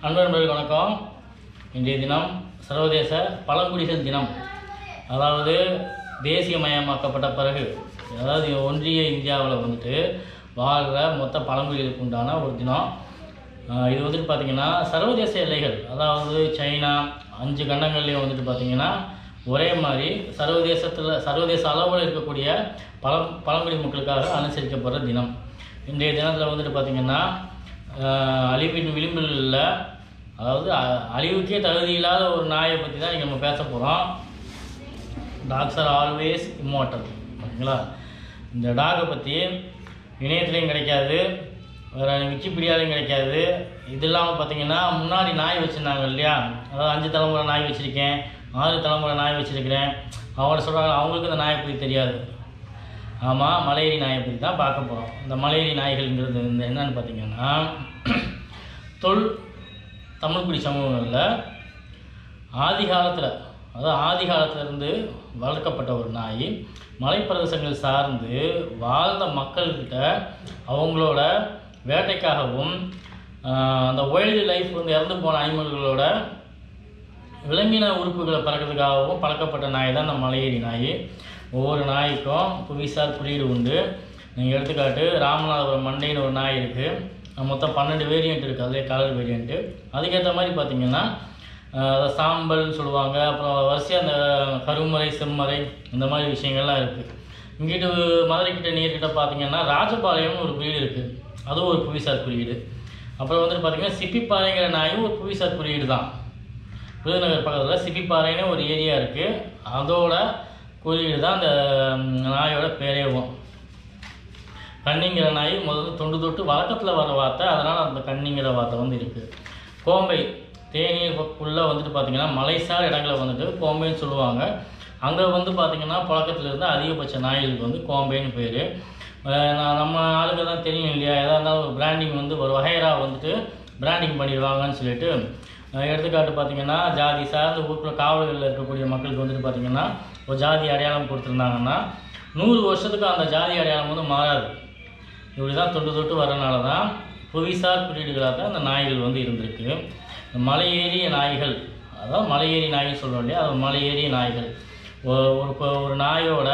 அன்பு நண்பர்கள் வணக்கம் இன்றைய தினம் சர்வதேச பழங்குடிகள் தினம் அதாவது தேசியமயமாக்கப்பட்ட பிறகு அதாவது ஒன்றிய இந்தியாவில் வந்துட்டு வாழ்கிற மொத்த பழங்குடிகளுக்கு உண்டான ஒரு தினம் ஆஹ் இது வந்துட்டு பார்த்திங்கன்னா சர்வதேச எல்லைகள் அதாவது சைனா அஞ்சு கண்டங்கள்லேயும் வந்துட்டு பார்த்திங்கன்னா ஒரே மாதிரி சர்வதேசத்தில் சர்வதேச அளவில் இருக்கக்கூடிய பழம் பழங்குடி மக்களுக்காக அனுசரிக்கப்படுற தினம் இன்றைய தினத்தில் வந்துட்டு பார்த்திங்கன்னா ஆஹ் அழிவின் விளிம்பில் உள்ள அதாவது அ- அழிவுக்கே தகுதி இல்லாத ஒரு நாயை பற்றி தான் இங்கே நம்ம பேச போகிறோம் டாக்ஸ் ஆர் ஆல்வேஸ் இம்மார்ட்டல் ஓகேங்களா இந்த டாகை பற்றி இணையத்துலேயும் கிடைக்காது வேறு விக்கிபீடியாலையும் கிடைக்காது இது இல்லாமல் பார்த்தீங்கன்னா முன்னாடி நாய் வச்சுருந்தாங்க இல்லையா அதாவது அஞ்சு தலைமுறை நாய் வச்சுருக்கேன் ஆறு தலைமுறை நாய் வச்சுருக்கிறேன் அவங்க சொல்கிறாங்க அவங்களுக்கு இந்த நாயை பற்றி தெரியாது ஆமாம் மலையேறி நாயை பற்றி தான் பார்க்க போகிறோம் இந்த மலையேறி நாய்கள்ங்கிறது இந்த என்னன்னு பார்த்தீங்கன்னா தொல் தமிழ்குடி சமூகங்களில் ஆதி காலத்தில் அதாவது ஆதி காலத்திலிருந்து வளர்க்கப்பட்ட ஒரு நாய் மலைப்பிரதேசங்கள் சார்ந்து வாழ்ந்த மக்கள்கிட்ட அவங்களோட வேட்டைக்காகவும் ஆஹ், அந்த வைல்டு லைஃப் வந்து இறந்து போன அனிமல்களோட விலங்கின உறுப்புகளை பறக்கிறதுக்காகவும் பழக்கப்பட்ட நாய் தான் இந்த மலையேறி நாய் ஒவ்வொரு நாய்க்கும் புவிசார் குறியீடு உண்டு நீங்கள் எடுத்துக்காட்டு ராமநாதபுரம் மண்டைன்னு ஒரு நாய் இருக்குது மொத்தம் பன்னெண்டு வேரியண்ட் இருக்குது அதே கலர் வேரியண்ட்டு அதுக்கேற்ற மாதிரி பார்த்தீங்கன்னா ஆஹ், அதை சாம்பல்னு சொல்லுவாங்க அப்புறம் வரிசையாக அந்த கருமறை செம்மறை இந்த மாதிரி விஷயங்கள்லாம் இருக்குது இங்கிட்டு மதுரைக்கிட்ட நீர்கிட்ட பார்த்தீங்கன்னா ராஜபாளையம்னு ஒரு வீடு இருக்குது அதுவும் ஒரு புவிசார் குறியீடு அப்புறம் வந்துட்டு பார்த்தீங்கன்னா சிப்பிப்பாறைங்கிற நாயும் ஒரு புவிசார் குறியீடு தான் விருதுநகர் பக்கத்தில் சிப்பிப்பாறைன்னு ஒரு ஏரியா இருக்குது அதோட குறியீடு தான் அந்த ம், நாயோட பேரேவும் கன்னிங்கிற நாய் முதல்ல தொண்டு தொட்டு வழக்கத்தில் வர வார்த்தை அதனால் அந்த கன்னிங்கிற வார்த்தை வந்து இருக்குது கோம்பை தேனீருக்குள்ளே வந்துட்டு பார்த்தீங்கன்னா மலைசார் இடங்களை வந்துட்டு கோம்பைன்னு சொல்லுவாங்க அங்கே வந்து பார்த்தீங்கன்னா புழக்கத்தில் இருந்து அதிகபட்ச நாய்களுக்கு வந்து கோம்பைன்னு பேர் நான் நம்ம ஆளுங்க தான் தெரியும் இல்லையா எதாக இருந்தாலும் ஒரு பிராண்டிங் வந்து ஒரு வகைரா வந்துட்டு பிராண்டிங் பண்ணிடுவாங்கன்னு சொல்லிட்டு அஹ் எடுத்துக்காட்டு பார்த்தீங்கன்னா ஜாதி சார்ந்த ஊருக்குள்ள காவல்களில் இருக்கக்கூடிய மக்களுக்கு வந்துட்டு பார்த்தீங்கன்னா ஒரு ஜாதி அடையாளம் கொடுத்துருந்தாங்கன்னா நூறு வருஷத்துக்கு அந்த ஜாதி அடையாளம் வந்து மாறாது இப்படி தான் தொட்டு தொட்டு வரனால தான் புவிசார் குறியீடுகளாக தான் இந்த நாய்கள் வந்து இருந்திருக்கு இந்த மலையேறிய நாய்கள் அதாவது மலையேறி நாய்ன்னு சொல்கிறோம் இல்லையா அது மலையேறிய நாய்கள் ஒரு ஒரு கொ- ஒரு நாயோட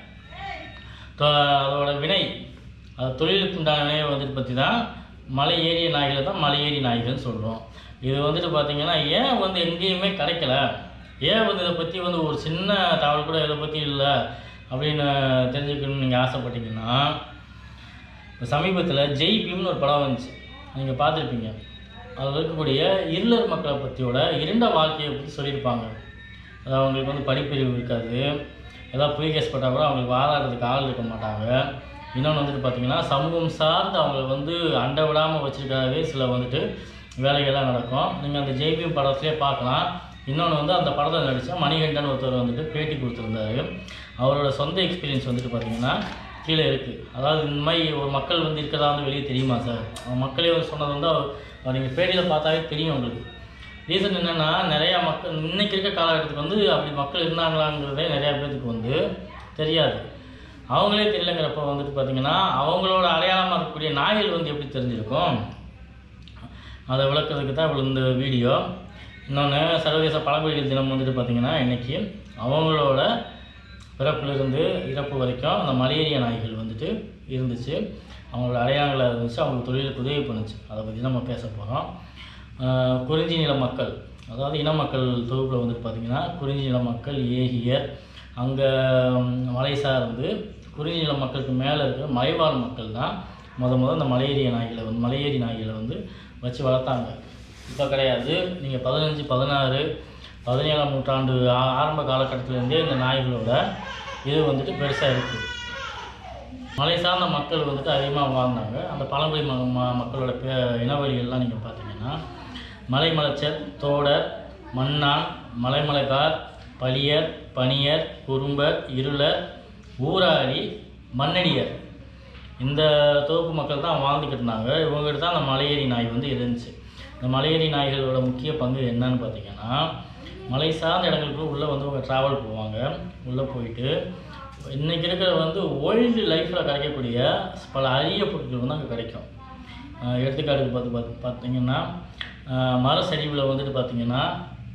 தொ- அதோட வினை அது தொழிலுக்கு உண்டான வினையை வந்துட்டு பற்றி தான் மலை ஏறிய நாய்களை தான் மலை ஏறி நாய்கள்னு சொல்கிறோம் இது வந்துட்டு பார்த்தீங்கன்னா ஏன் வந்து எங்கேயுமே கிடைக்கல ஏன் வந்து இதை பற்றி வந்து ஒரு சின்ன தகவல் கூட இதை பற்றி இல்லை அப்படின்னு தெரிஞ்சுக்கணும்னு நீங்கள் ஆசைப்பட்டீங்கன்னா இப்போ சமீபத்தில் ஜெய் பீம்னு ஒரு படம் வந்துச்சு நீங்கள் பார்த்துருப்பீங்க அதில் இருக்கக்கூடிய இருளர் மக்களை பற்றியோட இருண்ட வாழ்க்கையை பற்றி சொல்லியிருப்பாங்க அது அவங்களுக்கு வந்து படிப்பறிவு இருக்காது ஏதாவது புய் கேஸ் பட்டால் கூட அவங்களுக்கு வாதாடுறதுக்கு ஆள் இருக்க மாட்டாங்க இன்னொன்று வந்துட்டு பார்த்தீங்கன்னா சமூகம் சார்ந்து அவங்களை வந்து அண்டை விடாமல் வச்சுருக்காவே சில வந்துட்டு வேலைகள்லாம் நடக்கும் நீங்கள் அந்த ஜெய்பீம் படத்துலேயே பார்க்கலாம் இன்னொன்று வந்து அந்த படத்தில் நடித்த மணிகண்டன் ஒருத்தர் வந்துட்டு பேட்டி கொடுத்துருந்தாரு அவரோட சொந்த எக்ஸ்பீரியன்ஸ் வந்துட்டு பார்த்தீங்கன்னா கீழே இருக்குது அதாவது இந்த மாதிரி ஒரு மக்கள் வந்து இருக்கிறதா வந்து வெளியே தெரியுமா சார் அவங்க மக்களே வந்து சொன்னது வந்து அவர் நீங்கள் பேட்டியில் பார்த்தாவே தெரியும் உங்களுக்கு ரீசன் என்னென்னா நிறையா மக்கள் இன்னைக்கு இருக்க காலகட்டத்துக்கு வந்து அப்படி மக்கள் இருந்தாங்களாங்கிறதே நிறையா பேர்த்துக்கு வந்து தெரியாது அவங்களே தெரியலங்கிறப்ப வந்துட்டு பார்த்தீங்கன்னா அவங்களோட அடையாளமாக இருக்கக்கூடிய நாய்கள் வந்து எப்படி தெரிஞ்சிருக்கும் அதை விளக்குறதுக்கு தான் இவ்வளோ இந்த வீடியோ இன்னொன்று சர்வதேச பழங்குடிகள் தினம் வந்துட்டு பார்த்திங்கன்னா இன்றைக்கி அவங்களோட பிறப்பிலிருந்து இறப்பு வரைக்கும் அந்த மலேரியா நாய்கள் வந்துட்டு இருந்துச்சு அவங்களோட அடையாளங்களாக இருந்துச்சு அவங்களுக்கு தொழிலுக்கு உதவி பண்ணுச்சு அதை பற்றி நம்ம பேச போகிறோம் குறிஞ்சி நில மக்கள் அதாவது இன மக்கள் தொகுப்பில் வந்துட்டு பார்த்திங்கன்னா குறிஞ்சி நில மக்கள் ஏகியர் அங்கே மலை சார்ந்து குறிஞ்சி நில மக்களுக்கு மேலே இருக்கிற மலைவாழ் மக்கள் தான் முத முத இந்த மலையேறிய நாய்களை வந்து மலையேறி நாய்களை வந்து வச்சு வளர்த்தாங்க இப்போ கிடையாது நீங்கள் பதினஞ்சு பதினாறு பதினேழாம் நூற்றாண்டு ஆ- ஆரம்ப காலகட்டத்திலேருந்தே இந்த நாய்களோட இது வந்துட்டு பெருசாக இருக்குது மலை சார்ந்த மக்கள் வந்துட்டு அதிகமாக வாழ்ந்தாங்க அந்த பழங்குடி ம ம- மக்களோட பே இனவழிகள்லாம் நீங்கள் பார்த்தீங்கன்னா மலைமலைச்சர் தோடர் மன்னான் மலைமலைக்கார் பளியர் பனியர் குறும்பர் இருளர் ஊராரி மண்ணடியர் இந்த தொகுப்பு மக்கள் தான் வாழ்ந்துக்கிட்டு இருந்தாங்க இவங்ககிட்ட தான் அந்த மலையேறி நாய் வந்து இருந்துச்சு இந்த மலையேறி நாய்களோட முக்கிய பங்கு என்னன்னு பார்த்தீங்கன்னா மலை சார்ந்த இடங்களுக்கு உள்ளே வந்து அவங்க ட்ராவல் போவாங்க உள்ளே போயிட்டு இன்றைக்கி இருக்கிற வந்து ஓல்டு லைஃப்பில் கிடைக்கக்கூடிய பல அரிய பொருட்கள் வந்து அங்கே கிடைக்கும் அஹ் எடுத்துக்காட்டுக்கு பார்த்து பார்த்து பார்த்தீங்கன்னா ஆஹ் மர சரிவில் வந்துட்டு பார்த்திங்கன்னா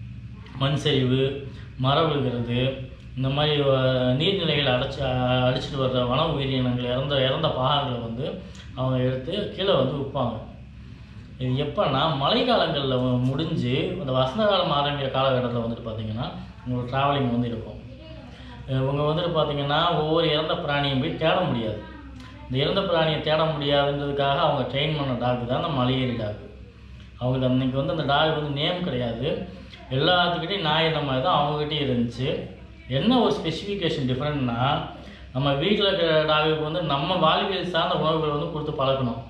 மண் சரிவு மரம் விழுகிறது இந்த மாதிரி அஹ், நீர்நிலைகள் அடைச்சி அடிச்சிட்டு வர்ற வன உயிரினங்கள் இறந்த இறந்த பாகங்களை வந்து அவங்க எடுத்து கீழே வந்து விற்பாங்க இது எப்போன்னா மழைக்காலங்களில் முடிஞ்சு அந்த வசந்த காலம் ஆரம்பிக்கிற காலகட்டத்தில் வந்துட்டு பார்த்தீங்கன்னா உங்களுக்கு ட்ராவலிங் வந்து இருக்கும் இவங்க வந்துட்டு பார்த்தீங்கன்னா ஒவ்வொரு இறந்த பிராணியும் போய் தேட முடியாது இந்த இறந்த பிராணியை தேட முடியாதுன்றதுக்காக அவங்க ட்ரெயின் பண்ண டாக் தான் அந்த மலையேறி டாக் அவங்களுக்கு அன்னைக்கு வந்து அந்த டாக் வந்து நேம் கிடையாது எல்லாத்துக்கிட்டையும் நாய் இந்த மாதிரி தான் அவங்ககிட்டயும் இருந்துச்சு என்ன ஒரு ஸ்பெசிஃபிகேஷன் டிஃப்ரெண்ட்னா நம்ம வீட்டில் இருக்கிற டாகுக்கு வந்து நம்ம வாழ்வியல் சார்ந்த உணவுகள் வந்து கொடுத்து பழக்கணும்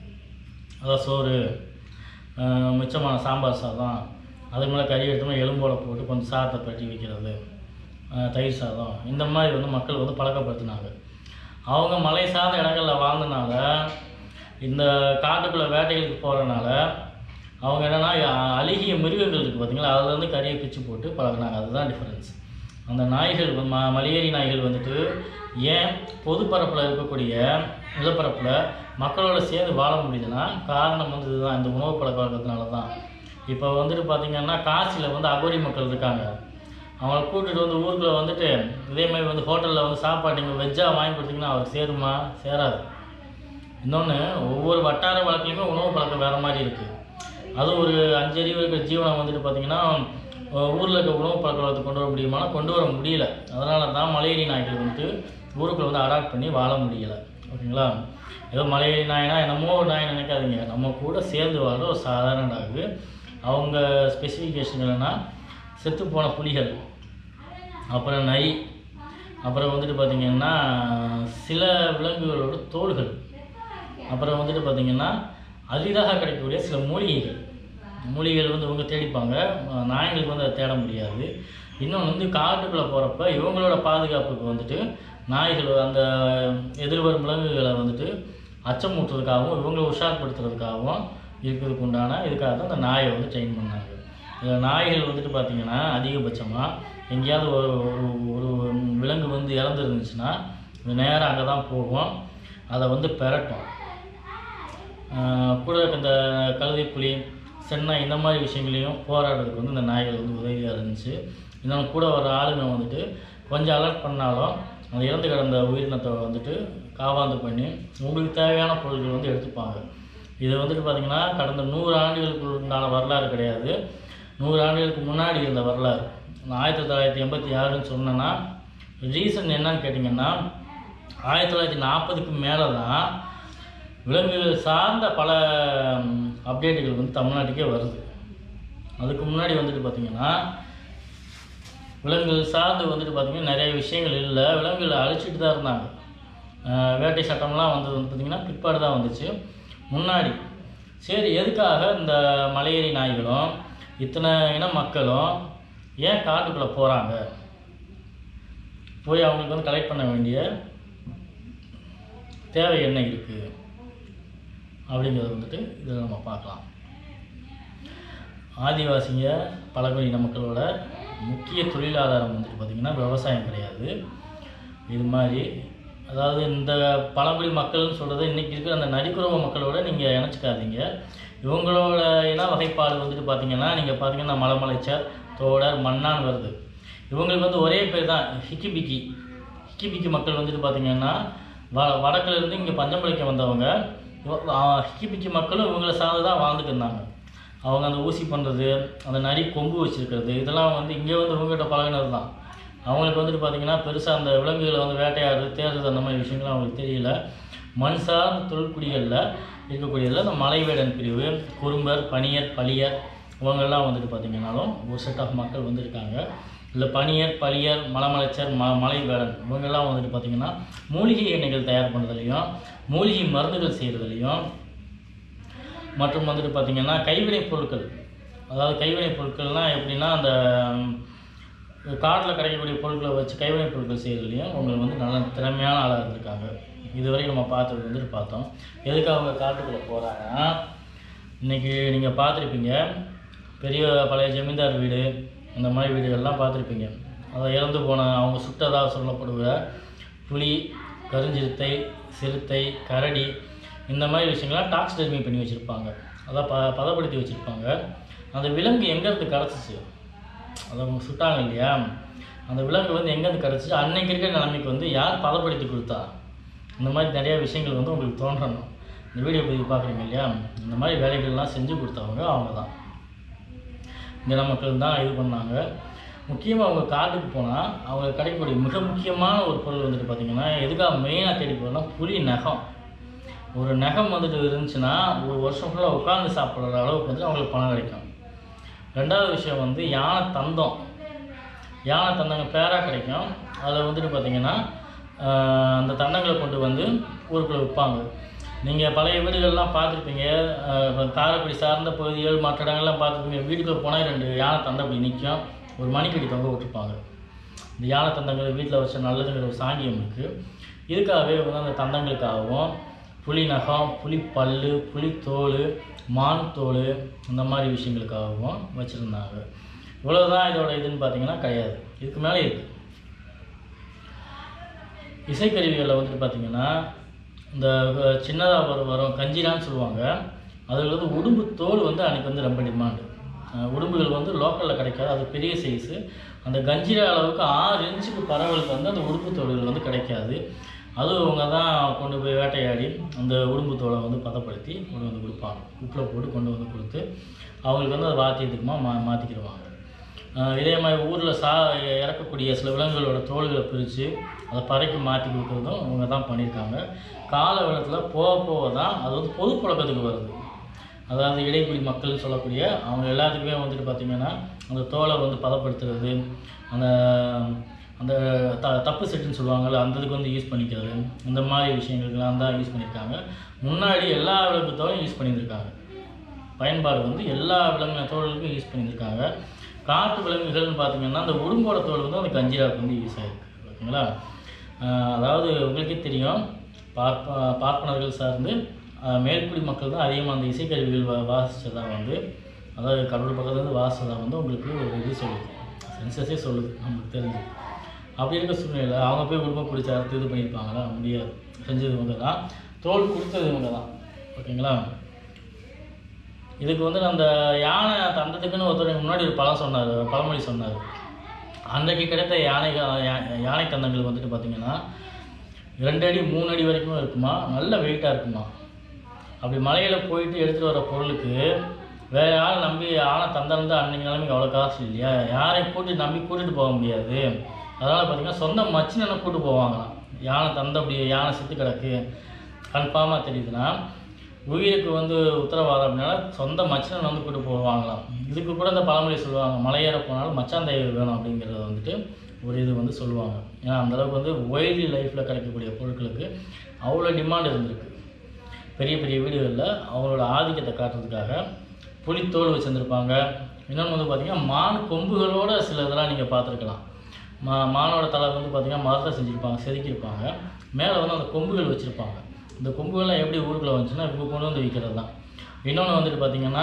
அதான் சோறு ஆஹ் மிச்சமான சாம்பார் சாதம் அது மேலே கறி எடுத்தோம்னா எலும்போட போட்டு கொஞ்சம் சாதத்தை பட்டி வைக்கிறது ஆஹ் தயிர் சாதம் இந்த மாதிரி வந்து மக்கள் வந்து பழக்கப்படுத்தினாங்க அவங்க மலை சார்ந்த இடங்களில் வாழ்ந்தனால இந்த காட்டுக்குள்ளே வேட்டைகளுக்கு போகிறனால அவங்க என்னென்னா அழுகிய மிருகங்கள் இருக்குது பார்த்தீங்களா அதுல இருந்து கறியை பிச்சு போட்டு பழகுனாங்க அதுதான் டிஃப்ரென்ஸ் அந்த நாய்கள் வந்து ம மலையேறி நாய்கள் வந்துட்டு ஏன் பொதுப்பரப்பில் இருக்கக்கூடிய நிலப்பரப்பில் மக்களோட சேர்ந்து வாழ முடியுதுன்னா காரணம் வந்து இதுதான் இந்த உணவு பழக்க வழக்கத்தினால தான் இப்போ வந்துட்டு பார்த்தீங்கன்னா காசியில் வந்து அகோரி மக்கள் இருக்காங்க அவங்கள கூட்டிகிட்டு வந்து ஊருக்குள்ளே வந்துட்டு இதே மாதிரி வந்து ஹோட்டலில் வந்து சாப்பாடு நீங்கள் வெஜ்ஜாக வாங்கி கொடுத்தீங்கன்னா அவருக்கு சேருமா சேராது இன்னொன்று ஒவ்வொரு வட்டார வழக்குலையுமே உணவு பழக்கம் வேறு மாதிரி இருக்குது அது ஒரு அஞ்சறிவு இருக்கிற ஜீவனம் வந்துட்டு பார்த்தீங்கன்னா ஊரில் இருக்க உணவு பழக்க வழக்கத்தை கொண்டு வர முடியுமானா கொண்டு வர முடியல அதனால தான் மலையேறி நாய்கள் வந்துட்டு ஊருக்குள்ள வந்து அடாப்ட் பண்ணி வாழ முடியல ஓகேங்களா ஏதோ மலையேறி நாய்னா என்னமோ ஒரு நாய் நினைக்காதீங்க நம்ம கூட சேர்ந்து வாழ்ற ஒரு சாதாரண டாகு அவங்க ஸ்பெசிஃபிகேஷன் என்னென்னா செத்துப்போன புலிகள் அப்புறம் நை அப்புறம் வந்துட்டு பார்த்திங்கன்னா சில விலங்குகளோட தோள்கள் அப்புறம் வந்துட்டு பார்த்திங்கன்னா அரிதாக கிடைக்கக்கூடிய சில மூலிகைகள் மூலிகைகள் வந்து இவங்க தேடிப்பாங்க அஹ் நாய்களுக்கு வந்து அதை தேட முடியாது இன்னொன்று வந்து காட்டுக்குள்ளே போகிறப்ப இவங்களோட பாதுகாப்புக்கு வந்துட்டு நாய்கள் அந்த எதிர்வரும் விலங்குகளை வந்துட்டு அச்சமூட்டுறதுக்காகவும் இவங்களை உஷார்படுத்துறதுக்காகவும் இருக்கிறதுக்கு உண்டான இதுக்காக தான் அந்த நாயை வந்து ட்ரெயின் பண்ணாங்க இதில் நாய்கள் வந்துட்டு பார்த்திங்கன்னா அதிகபட்சமாக எங்கேயாவது ஒரு ஒரு ஒரு விலங்கு வந்து இறந்துருந்துச்சுன்னா இது நேராக அங்கே தான் போகும் அதை வந்து பெரட்டும் ஆஹ் கூட இருக்க இந்த கழுதை புலி சென்னை இந்த மாதிரி விஷயங்களையும் போராடுறதுக்கு வந்து இந்த நாய்கள் வந்து உதவியாக இருந்துச்சு இன்னும் கூட வர ஆளுங்க வந்துட்டு கொஞ்சம் அலர்ட் பண்ணாலும் அந்த இறந்து கிடந்த உயிரினத்தை வந்துட்டு காவாந்து பண்ணி உங்களுக்கு தேவையான பொருட்கள் வந்து எடுத்துப்பாங்க இது வந்துட்டு பார்த்திங்கன்னா கடந்த நூறு ஆண்டுகளுக்கு உண்டான வரலாறு கிடையாது நூறு ஆண்டுகளுக்கு முன்னாடி இருந்த வரலாறு நான் ஆயிரத்தி தொள்ளாயிரத்தி எண்பத்தி ஆறுன்னு சொன்னேன்னா ரீசன் என்னன்னு கேட்டிங்கன்னா ஆயிரத்தி தொள்ளாயிரத்தி நாற்பதுக்கு மேலே தான் விலங்குகள் சார்ந்த பல ம், அப்டேட்டுகள் வந்து தமிழ்நாட்டுக்கே வருது அதுக்கு முன்னாடி வந்துட்டு பார்த்திங்கன்னா விலங்குகள் சார்ந்து வந்துட்டு பார்த்திங்கன்னா நிறைய விஷயங்கள் இல்லை விலங்குகளை அழிச்சிட்டு தான் இருந்தாங்க அஹ், வேட்டை சட்டம்லாம் வந்தது வந்து பார்த்திங்கன்னா பிற்பாடு தான் வந்துச்சு முன்னாடி சரி எதுக்காக இந்த மலையேறி நாய்களும் இத்தனை இன மக்களும் ஏன் காட்டுக்குள்ளே போகிறாங்க போய் அவங்களுக்கு வந்து கலெக்ட் பண்ண வேண்டிய தேவை என்ன இருக்குது அப்படிங்கிறது வந்துட்டு இதில் நம்ம பார்க்கலாம் ஆதிவாசிங்க பழங்குடியின மக்களோட முக்கிய தொழிலாதாரம் வந்துட்டு பார்த்திங்கன்னா விவசாயம் கிடையாது இது மாதிரி அதாவது இந்த பழங்குடி மக்கள்னு சொல்கிறது இன்றைக்கி இருக்கிற அந்த நரிக்குறவ மக்களோட நீங்கள் இணைச்சிக்காதீங்க இவங்களோட இன வகைப்பாடு வந்துட்டு பார்த்தீங்கன்னா நீங்கள் பார்த்தீங்கன்னா மலைமலைச்சர் தோடர் மன்னான் வருது இவங்களுக்கு வந்து ஒரே பேர் தான் ஹிக்கிபிக்கி ஹிக்கிபிக்கி மக்கள் வந்துட்டு பார்த்தீங்கன்னா வ வடக்குல இருந்து இங்கே பஞ்சம்பளைக்கு வந்தவங்க இவ- ஆ, ஹிக்கிபிக்கி மக்களும் இவங்களை சார்ந்து தான் வாழ்ந்துட்டு இருந்தாங்க அவங்க அந்த ஊசி பண்ணுறது அந்த நரி கொம்பு வச்சிருக்கிறது இதெல்லாம் வந்து இங்கே வந்து இவங்ககிட்ட பழகினது தான் அவங்களுக்கு வந்துட்டு பார்த்தீங்கன்னா பெருசாக அந்த விலங்குகளை வந்து வேட்டையாடுறது தேடுறது அந்த மாதிரி விஷயங்கள்லாம் அவங்களுக்கு தெரியல மண் சார்ந்த தொழிற்குடிகளில் இருக்கக்கூடியதில் இந்த மலைவேடன் பிரிவு குறும்பர் பனியர் பளியர் இவங்கெல்லாம் வந்துட்டு பார்த்தீங்கன்னாலும் ஒரு செட் ஆஃப் மக்கள் வந்திருக்காங்க இல்லை பனியர் பளியர் மலமலைச்சர் ம மலைவேடன் இவங்கெல்லாம் வந்துட்டு பார்த்தீங்கன்னா மூலிகை எண்ணெய்கள் தயார் பண்ணுறதுலையும் மூலிகை மருந்துகள் செய்கிறதுலையும் மற்றும் வந்துட்டு பார்த்திங்கன்னா கைவினைப் பொருட்கள் அதாவது கைவினைப் பொருட்கள்னால் எப்படின்னா அந்த காட்டில் கிடைக்கக்கூடிய பொருட்களை வச்சு கைவினைப் பொருட்கள் செய்கிறதுலையும் உங்களுக்கு வந்து நல்ல திறமையான ஆளாக இருந்திருக்காங்க இதுவரைக்கும் நம்ம பார்த்தது வந்துட்டு பார்த்தோம் எதுக்கு அவங்க காட்டுக்குள்ளே போகிறாங்கன்னா இன்றைக்கி நீங்கள் பார்த்துருப்பீங்க பெரிய பழைய ஜமீன்தார் வீடு இந்த மாதிரி வீடுகள்லாம் பார்த்துருப்பீங்க அதை இறந்து போன அவங்க சுட்டதாக சொல்லப்படுகிற புலி கருஞ்சிறுத்தை சிறுத்தை கரடி இந்த மாதிரி விஷயங்கள்லாம் டாக்ஸ் டெர்மி பண்ணி வச்சுருப்பாங்க அதான் ப பதப்படுத்தி வச்சுருப்பாங்க அந்த விலங்கு எங்கேருந்து கிடச்சிச்சு அதை அவங்க சுட்டாங்க இல்லையா அந்த விலங்கு வந்து எங்கேருந்து கிடச்சிச்சு அன்னைக்கு இருக்கிற நிலைமைக்கு வந்து யார் பதப்படுத்தி கொடுத்தா இந்த மாதிரி நிறைய விஷயங்கள் வந்து உங்களுக்கு தோன்றணும் இந்த வீடியோ பதிவு பார்க்குறீங்க இல்லையா இந்த மாதிரி வேலைகள்லாம் செஞ்சு கொடுத்தவங்க அவங்க தான் நில மக்கள் தான் இது பண்ணாங்க முக்கியமாக அவங்க காட்டுக்கு போனால் அவங்க கிடைக்கக்கூடிய மிக முக்கியமான ஒரு பொருள் வந்துட்டு பார்த்திங்கன்னா எதுக்காக மெயினாக தேடி போகிறோம்னா புலி நகம் ஒரு நகம் வந்துட்டு இருந்துச்சுன்னா ஒரு வருஷம் ஃபுல்லாக உட்காந்து சாப்பிட்ற அளவுக்கு வந்து அவங்களுக்கு பணம் கிடைக்கும் ரெண்டாவது விஷயம் வந்து யானை தந்தம் யானை தந்தங்க பேராக கிடைக்கும் அதில் வந்துட்டு பார்த்திங்கன்னா ஆஹ், அந்த தண்டங்களை கொண்டு வந்து ஊருக்குள்ளே விற்பாங்க நீங்கள் பழைய வீடுகள்லாம் பார்த்துருப்பீங்க இப்போ காரைக்குடி சார்ந்த பகுதிகள் மற்ற இடங்கள்லாம் பார்த்துருப்பீங்க வீட்டுக்குள்ள போனால் ரெண்டு யானை தந்தை அப்படி நிற்கும் ஒரு மணிக்கடி தொங்க விட்டுருப்பாங்க இந்த யானை தந்தங்கள் வீட்டில் வச்ச நல்லதுங்கிற ஒரு சாங்கியம் இருக்குது இதுக்காகவே வந்து அந்த தந்தங்களுக்காகவும் புலி நகம் புலி பல்லு புலி தோல் மான் தோல் இந்த மாதிரி விஷயங்களுக்காகவும் வச்சுருந்தாங்க இவ்வளவுதான் இதோட இதுன்னு பார்த்தீங்கன்னா கிடையாது இதுக்கு மேலே இருக்குது இசைக்கருவிகளில் வந்துட்டு பார்த்தீங்கன்னா இந்த சின்னதாக வரும் வரும் கஞ்சிரான்னு சொல்லுவாங்க அதில் வந்து உடும்பு தோல் வந்து அன்றைக்கி வந்து ரொம்ப டிமாண்டு உடும்புகள் வந்து லோக்கலில் கிடைக்காது அது பெரிய சைஸு அந்த கஞ்சிரா அளவுக்கு ஆறு இன்ச்சுக்கு பரவலுக்கு வந்து அந்த உடுப்பு தோல்கள் வந்து கிடைக்காது அது அவங்க தான் கொண்டு போய் வேட்டையாடி அந்த உடும்பு தோலை வந்து பதப்படுத்தி கொண்டு வந்து கொடுப்பாங்க உப்பில் போட்டு கொண்டு வந்து கொடுத்து அவங்களுக்கு வந்து அதை வாத்தியத்துக்குமா மா மாற்றிக்கிடுவாங்க ஆஹ் இதே மாதிரி ஊரில் சா இறக்கக்கூடிய சில விலங்குகளோட தோல்களை பிரித்து அதை பறைக்கு மாற்றி கொடுக்குறதும் அவங்க தான் பண்ணியிருக்காங்க கால வெள்ளத்தில் போக போக தான் அது வந்து பொது புழக்கத்துக்கு வருது அதாவது இடைக்குடி மக்கள்னு சொல்லக்கூடிய அவங்க எல்லாத்துக்குமே வந்துட்டு பார்த்திங்கன்னா அந்த தோலை வந்து பதப்படுத்துறது அந்த அந்த த தப்பு செட்டுன்னு சொல்லுவாங்கள்ல அந்த இதுக்கு வந்து யூஸ் பண்ணிக்கிறது இந்த மாதிரி விஷயங்களுக்கெல்லாம் தான் யூஸ் பண்ணியிருக்காங்க முன்னாடி எல்லா விலங்கு தோலையும் யூஸ் பண்ணியிருக்காங்க பயன்பாடு வந்து எல்லா விலங்கு தோலுக்கும் யூஸ் பண்ணியிருக்காங்க காட்டு விலங்குகள்னு பார்த்தீங்கன்னா அந்த உடும்போட தோல் வந்து அந்த கஞ்சிராவுக்கு வந்து யூஸ் ஆகிருக்கு ஓகேங்களா ஆஹ் அதாவது உங்களுக்கே தெரியும் பார்ப்ப பார்ப்பனர்கள் சார்ந்து ஆஹ் மேல்குடி மக்கள் தான் அதிகமாக அந்த இசைக்கருவிகள் வா வாசித்ததாக வந்து அதாவது கடவுள் பக்கத்துலேருந்து வாசித்ததாக வந்து உங்களுக்கு ஒரு இது சொல்லுது சென்சஸே சொல்லுது நமக்கு தெரிஞ்சு அப்படி இருக்க சூழ்நிலையில் அவங்க போய் குடும்பம் பிடிச்ச அறுத்து இது பண்ணியிருப்பாங்களா முடியாது செஞ்சது இவங்க தான் தோல் கொடுத்தது இவங்க தான் ஓகேங்களா இதுக்கு வந்து அந்த யானை தந்ததுக்குன்னு ஒருத்தர் முன்னாடி ஒரு பழம் சொன்னார் பழமொழி சொன்னார் அன்றைக்கு கிடைத்த யானை யா- யானை தந்தங்கள் வந்துட்டு பார்த்தீங்கன்னா ரெண்டு அடி மூணு அடி வரைக்கும் இருக்குமா நல்ல வெயிட்டாக இருக்குமா அப்படி மலையில் போயிட்டு எடுத்துகிட்டு வர பொருளுக்கு வேற யாரும் நம்பி யானை தந்திருந்தா அன்னைக்கு நிலைமைக்கு அவ்வளோ காசு இல்லையா யாரையும் கூட்டி நம்பி கூட்டிகிட்டு போக முடியாது அதனால் பார்த்தீங்கன்னா சொந்த மச்சினனை கூட்டு போவாங்களாம் யானை தந்த அப்படி யானை செத்து கிடக்கு கன்ஃபார்மாக தெரியுதுன்னா உயிருக்கு வந்து உத்தரவாதம் அப்படின்னா சொந்த மச்சினன் வந்து கூட்டு போவாங்களாம் இதுக்கு கூட இந்த பழமொழி சொல்லுவாங்க மலையேற போனாலும் மச்சான் தயவு வேணும் அப்படிங்கிறத வந்துட்டு ஒரு இது வந்து சொல்லுவாங்க ஏன்னா அந்தளவுக்கு வந்து ஒயில்டு லைஃப்பில் கிடைக்கக்கூடிய பொருட்களுக்கு அவ்வளோ டிமாண்ட் இருந்திருக்கு பெரிய பெரிய வீடுகளில் அவங்களோட ஆதிக்கத்தை காட்டுறதுக்காக புலித்தோல் வச்சுருந்துருப்பாங்க இன்னொன்று வந்து பார்த்திங்கன்னா மான் கொம்புகளோட சில இதெல்லாம் நீங்கள் பார்த்துருக்கலாம் மா மானோட தலை வந்து பார்த்திங்கன்னா மரத்தை செஞ்சுருப்பாங்க செதுக்கியிருப்பாங்க மேலே வந்து அந்த கொம்புகள் வச்சுருப்பாங்க இந்த கொம்புகள்லாம் எப்படி ஊருக்குள்ளே வந்துச்சுன்னா இப்போ கொண்டு வந்து விற்கிறது தான் இன்னொன்று வந்துட்டு பார்த்திங்கன்னா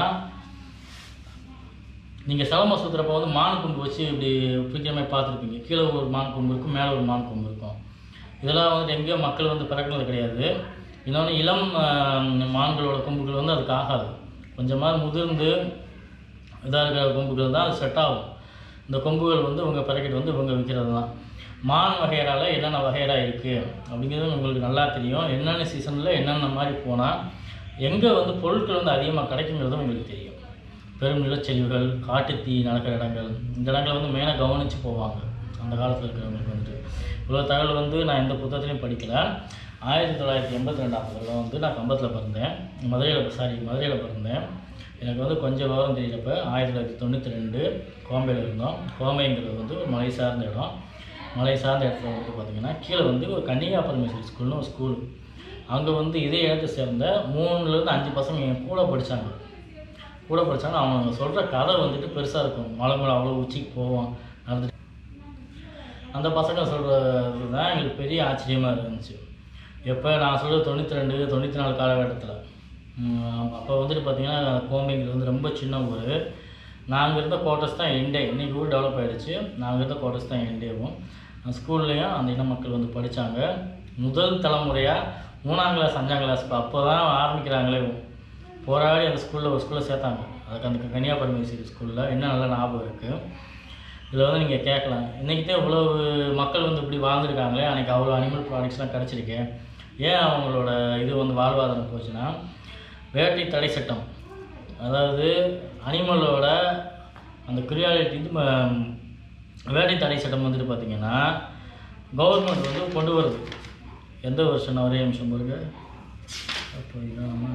நீங்கள் சிலம்ப சுற்றுறப்ப வந்து மான் கொம்பு வச்சு இப்படி பிடிக்கிற மாதிரி பார்த்துருப்பீங்க கீழே ஒரு மான் கொம்பு இருக்கும் மேலே ஒரு மான் கொம்பு இருக்கும் இதெல்லாம் வந்துட்டு எங்கேயோ மக்கள் வந்து பிறக்கிறது கிடையாது இன்னொன்று இளம் ஆஹ், மான்களோட கொம்புகள் வந்து அதுக்கு ஆகாது கொஞ்சமாக முதிர்ந்து இதாக இருக்கிற கொம்புகள் தான் அது செட் ஆகும் இந்த கொம்புகள் வந்து இவங்க பிறக்கிட்டு வந்து இவங்க விற்கிறது தான் மான் வகையறால என்னென்ன வகையறா இருக்குது அப்படிங்கிறது உங்களுக்கு நல்லா தெரியும் என்னென்ன சீசனில் என்னென்ன மாதிரி போனால் எங்கே வந்து பொருட்கள் வந்து அதிகமாக கிடைக்குங்கிறதும் உங்களுக்கு தெரியும் பெரும் நிலச்சரிவுகள் காட்டுத்தீ நடக்கிற இடங்கள் இந்த இடங்களை வந்து மெயினாக கவனித்து போவாங்க அந்த காலத்தில் இருக்கிறவங்களுக்கு வந்துட்டு இவ்வளோ தகவல் வந்து நான் எந்த புத்தகத்துலையும் படிக்கல ஆயிரத்தி தொள்ளாயிரத்தி எண்பத்தி ரெண்டாம் வருடம் வந்து நான் கம்பத்தில் பிறந்தேன் மதுரையில் சாரி மதுரையில் பிறந்தேன் எனக்கு வந்து கொஞ்சம் விவரம் தெரியறப்ப ஆயிரத்தி தொள்ளாயிரத்தி தொண்ணூற்றி ரெண்டு கோம்பையில் இருந்தோம் கோம்பைங்கிறது வந்து ஒரு மலை சார்ந்த இடம் மலை சார்ந்த இடத்துல வந்து பார்த்திங்கன்னா கீழே வந்து ஒரு கன்னிகா பரமேஸ்வரி ஸ்கூல்னு ஒரு ஸ்கூல் அங்கே வந்து இதே இடத்தை சேர்ந்த மூணுலேருந்து அஞ்சு பசங்க என் கூட படித்தாங்க கூட படித்தாங்க அவங்க சொல்கிற கதை வந்துட்டு பெருசாக இருக்கும் மலை மேலே அவ்வளோ உச்சிக்கு போவோம் நடந்துட்டு அந்த பசங்க சொல்கிறது தான் எங்களுக்கு பெரிய ஆச்சரியமாக இருந்துச்சு எப்போ நான் சொல்கிறது தொண்ணூற்றி ரெண்டு தொண்ணூற்றி நாலு காலகட்டத்தில் அப்போ வந்துட்டு பார்த்தீங்கன்னா கோம்பைங்கிறது வந்து ரொம்ப சின்ன ஊர் நாங்கள் இருந்த குவார்ட்டர்ஸ் தான் எண்டே இன்னைக்கு ஊர் டெவலப் ஆகிடுச்சு நாங்கள் இருந்த குவார்ட்டர்ஸ் தான் எண்டேவும் ஸ்கூல்லையும் அந்த இன மக்கள் வந்து படித்தாங்க முதல் தலைமுறையாக மூணாம் கிளாஸ் அஞ்சாம் கிளாஸ் அப்போ தான் ஆரம்பிக்கிறாங்களே போராடி அந்த ஸ்கூலில் ஒரு ஸ்கூலில் சேர்த்தாங்க அதுக்கு அந்த கன்னியாகுமரி யூனிவர்சிட்டி ஸ்கூலில் இன்னும் நல்ல ஞாபகம் இருக்குது இதில் வந்து நீங்கள் கேட்கலாம் இன்றைக்கிட்டே இவ்வளோ மக்கள் வந்து இப்படி வாழ்ந்துருக்காங்களே அன்றைக்கி அவ்வளோ அனிமல் ப்ராடக்ட்ஸ்லாம் கிடச்சிருக்கேன் ஏன் அவங்களோட இது வந்து வாழ்வாதாரம் போச்சுன்னா வேட்டை தடை சட்டம் அதாவது அனிமலோட அந்த கிரியாலிட்டி இது ம- வேட்டை தடை சட்டம் வந்துட்டு பார்த்தீங்கன்னா கவர்மெண்ட் வந்து கொண்டு வருது எந்த வருஷம் ஒரே நிமிஷம் பாருங்க அப்போ இதானா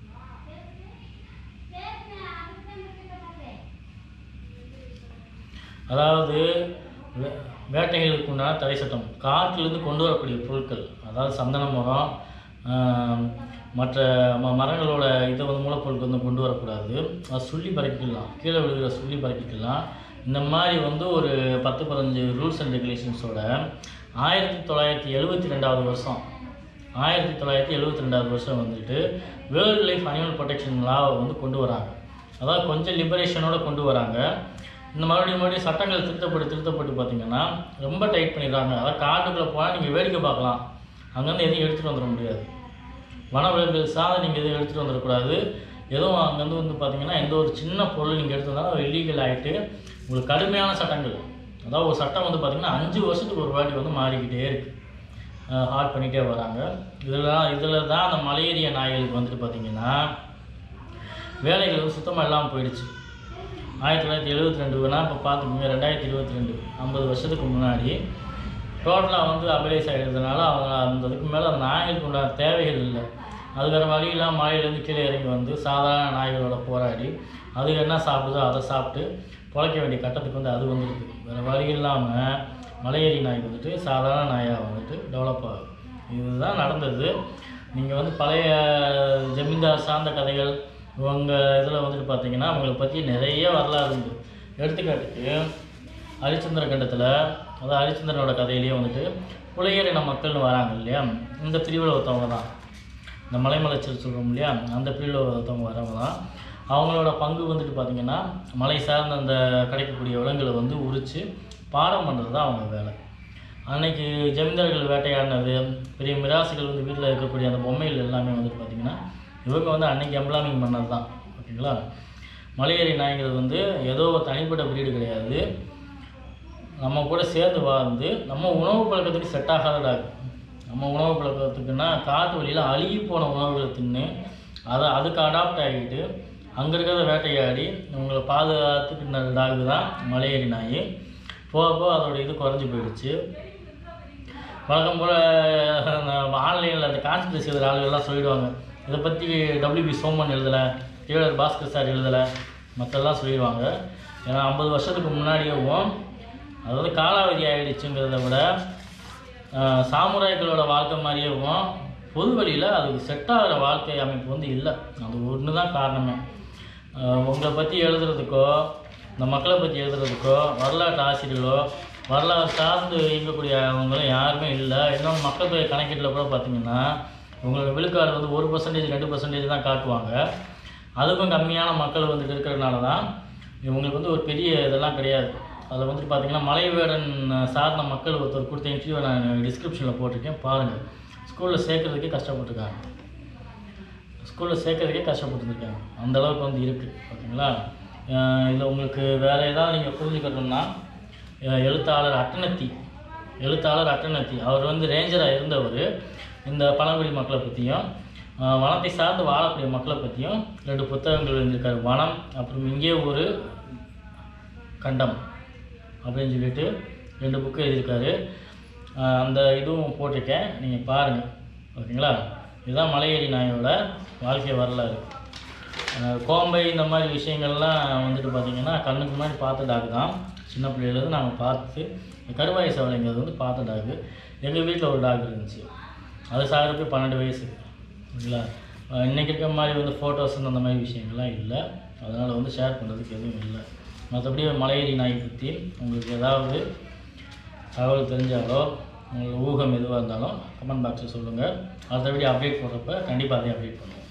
அதாவது வே- வேட்டைகளுக்கு உண்டான தடை சட்டம் காட்டிலிருந்து கொண்டு வரக்கூடிய பொருட்கள் அதாவது சந்தன மரம் ஆம், மற்ற ம மரங்களோட இதை வந்து மூலப்பொருட்கள் வந்து கொண்டு வரக்கூடாது அது சுள்ளி பறக்கிக்கலாம் கீழே விழுகிற சுள்ளி பறக்கிக்கலாம் இந்த மாதிரி வந்து ஒரு பத்து பதினஞ்சு ரூல்ஸ் அண்ட் ரெகுலேஷன்ஸோட ஆயிரத்தி தொள்ளாயிரத்தி எழுபத்தி ரெண்டாவது வருஷம் ஆயிரத்தி தொள்ளாயிரத்தி எழுபத்தி ரெண்டாவது வருஷம் வந்துட்டு வேர்ல்டு லைஃப் அனிமல் ப்ரொடெக்ஷன் லாவை வந்து கொண்டு வராங்க அதாவது கொஞ்சம் லிபரேஷனோட கொண்டு வராங்க இந்த மறுபடியும் மறுபடியும் சட்டங்கள் திருத்தப்பட்டு திருத்தப்பட்டு பார்த்தீங்கன்னா ரொம்ப டைட் பண்ணிடுறாங்க அதாவது காட்டுக்குள்ளே போனால் நீங்கள் வேடிக்கை பார்க்கலாம் அங்கேருந்து எதையும் எடுத்துகிட்டு வந்துட முடியாது வனவிலங்குகள் சார்ந்த நீங்கள் எதுவும் எடுத்துகிட்டு வந்துடக்கூடாது எதுவும் அங்கேருந்து வந்து பார்த்தீங்கன்னா எந்த ஒரு சின்ன பொருள் நீங்கள் எடுத்து வந்தாலும் இல்லீகல் ஆகிட்டு உங்களுக்கு கடுமையான சட்டங்கள் அதாவது ஒரு சட்டம் வந்து பார்த்தீங்கன்னா அஞ்சு வருஷத்துக்கு ஒரு வாட்டி வந்து மாறிக்கிட்டே இருக்குது ஹார்ட் பண்ணிகிட்டே வராங்க இதில் இதில் தான் அந்த மலேரியா நாய்களுக்கு வந்துட்டு பார்த்தீங்கன்னா வேலைகள் வந்து சுத்தமாக இல்லாமல் போயிடுச்சு ஆயிரத்தி தொள்ளாயிரத்தி எழுபத்தி ரெண்டு வேணால் இப்போ பார்த்துக்கோங்க ரெண்டாயிரத்தி இருபத்தி ரெண்டு ஐம்பது வருஷத்துக்கு முன்னாடி டோட்டலாக வந்து அபலைஸ் ஆகிடுறதுனால அவங்க அந்த இதுக்கு மேலே அந்த நாய்களுக்கு உண்டான தேவைகள் இல்லை அது வேறு வழியெல்லாம் மலையிலேருந்து கீழே இறங்கி வந்து சாதாரண நாய்களோட போராடி அது என்ன சாப்பிடுதோ அதை சாப்பிட்டு பொழைக்க வேண்டிய கட்டத்துக்கு வந்து அது வந்துருக்கு வேறு வழி இல்லாமல் மலையேறி நாய் வந்துட்டு சாதாரண நாயாக வந்துட்டு டெவலப் ஆகுது இதுதான் நடந்தது நீங்கள் வந்து பழைய ஜமீன்தார் சார்ந்த கதைகள் உங்கள் இதில் வந்துட்டு பார்த்தீங்கன்னா அவங்கள பற்றி நிறைய வரலாறு உண்டு எடுத்துக்காட்டுக்கு ஹரிச்சந்திர கண்டத்தில் அதாவது ஹரிச்சந்திரனோட கதையிலேயே வந்துட்டு புலையர் இன மக்கள்னு வராங்க இல்லையா இந்த பிரிவில் ஒருத்தவங்க தான் இந்த மலைமலைச்சல் சொல்கிறோம் இல்லையா அந்த பிரிவில் ஒருத்தவங்க வரவங்க தான் அவங்களோட பங்கு வந்துட்டு பார்த்திங்கன்னா மலை சார்ந்த அந்த கிடைக்கக்கூடிய விலங்குகளை வந்து உரித்து பாடம் பண்ணுறது தான் அவங்க வேலை அன்னைக்கு ஜமீன்தார்கள் வேட்டையாடினது பெரிய மிராசுகள் வந்து வீட்டில் இருக்கக்கூடிய அந்த பொம்மைகள் எல்லாமே வந்துட்டு பார்த்திங்கன்னா இவங்க வந்து அன்னைக்கு எம்ப்ளாமிங் பண்ணது தான் ஓகேங்களா மலையேறி நாய்கள் வந்து ஏதோ ஒரு தனிப்பட்ட பிரீடு கிடையாது நம்ம கூட சேர்ந்து வாழ்ந்து நம்ம உணவு பழக்கத்துக்கு செட் ஆகாத டாக் நம்ம உணவு பழக்கத்துக்குன்னா காட்டு வழியில் அழுகி போன உணவுகளை தின்னு அதை அதுக்கு அடாப்ட் ஆகிட்டு அங்கே இருக்கிறத வேட்டையாடி உங்களை பாதுகாத்துக்கிட்ட டாக் தான் மலையேறி நாய் போக போக அதோட இது குறைஞ்சி போயிடுச்சு வழக்கம் போல் ஆன்லைனில் அந்த கான்ஸ்பிரசி எழுதுகிற ஆளுகள்லாம் சொல்லிடுவாங்க இதை பற்றி டபிள்யூபி சோமன் எழுதலை டீலர் பாஸ்கர் சார் எழுதலை மற்றெல்லாம் சொல்லிடுவாங்க ஏன்னா ஐம்பது வருஷத்துக்கு முன்னாடியேவும் அதாவது காலாவதி ஆகிடுச்சுங்கிறத விட ஆஹ், சாமுராய்களோட வாழ்க்கை மாதிரியேவும் பொது வழியில் அதுக்கு செட் ஆகிற வாழ்க்கை அமைப்பு வந்து இல்லை அது ஒன்று தான் காரணமே ஆஹ், உங்களை பற்றி எழுதுறதுக்கோ இந்த மக்களை பற்றி எழுதுறதுக்கோ வரலாற்று ஆசிரியர்களோ வரலாறு சார்ந்து இயங்கக்கூடியவங்களும் யாருமே இல்லை இன்னும் மக்கள் தொகை கணக்கீட்டில் கூட பார்த்தீங்கன்னா உங்களோட விழுக்காடு வந்து ஒரு பர்சன்டேஜ் ரெண்டு பர்சன்டேஜ் தான் காட்டுவாங்க அதுக்கும் கம்மியான மக்கள் வந்துட்டு இருக்கிறதுனால தான் இவங்களுக்கு வந்து ஒரு பெரிய இதெல்லாம் கிடையாது அதில் வந்துட்டு பார்த்தீங்கன்னா மலைவேடன் சார்ந்த மக்கள் ஒருத்தர் கொடுத்த இன்டர்வியூ நான் டிஸ்கிரிப்ஷனில் போட்டிருக்கேன் பாருங்கள் ஸ்கூலில் சேர்க்கறதுக்கே கஷ்டப்பட்டிருக்காங்க ஸ்கூலில் சேர்க்கறதுக்கே கஷ்டப்பட்டுருக்காங்க அந்த அளவுக்கு வந்து இருக்குது ஓகேங்களா இதில் உங்களுக்கு வேறு ஏதாவது நீங்கள் புரிஞ்சுக்கணும்னா அஹ் எழுத்தாளர் அட்டனத்தி எழுத்தாளர் அட்டனத்தி அவர் வந்து ரேஞ்சராக இருந்தவர் இந்த பழங்குடி மக்களை பற்றியும் வனத்தை சார்ந்து வாழக்கூடிய மக்களை பற்றியும் ரெண்டு புத்தகங்கள் எழுதியிருக்காரு வனம் அப்புறம் இங்கே ஒரு கண்டம் அப்படின்னு சொல்லிட்டு ரெண்டு புக்கு எழுதியிருக்காரு ஆஹ் அந்த இதுவும் போட்டிருக்கேன் நீங்கள் பாருங்கள் ஓகேங்களா இதுதான் மலையேறி நாயோட வாழ்க்கை வரலாறு ஆஹ் கோம்பை இந்த மாதிரி விஷயங்கள்லாம் வந்துட்டு பார்த்தீங்கன்னா கண்ணுக்கு முன்னாடி பார்த்த டாக் தான் சின்ன பிள்ளையிலேருந்து நாங்கள் பார்த்து கருவாய் சவளைங்கிறது வந்து பார்த்த டாக் எங்கள் வீட்டில் ஒரு டாக் இருந்துச்சு அது சாகிறப்ப பன்னெண்டு வயசு ஓகேங்களா ஆஹ் இன்னைக்கு இருக்க மாதிரி வந்து ஃபோட்டோஸ் அந்த மாதிரி விஷயங்கள்லாம் இல்லை அதனால் வந்து ஷேர் பண்ணுறதுக்கு எதுவும் இல்லை மற்றபடி மலையேறி நாய் பற்றி உங்களுக்கு ஏதாவது தகவல் தெரிஞ்சாலோ உங்களுக்கு ஊகம் எதுவாக இருந்தாலும் கமெண்ட் பாக்ஸில் சொல்லுங்கள் அடுத்த வீடியோ அப்டேட் போடுறப்ப கண்டிப்பாக அதையும் அப்டேட் பண்ணுவோம்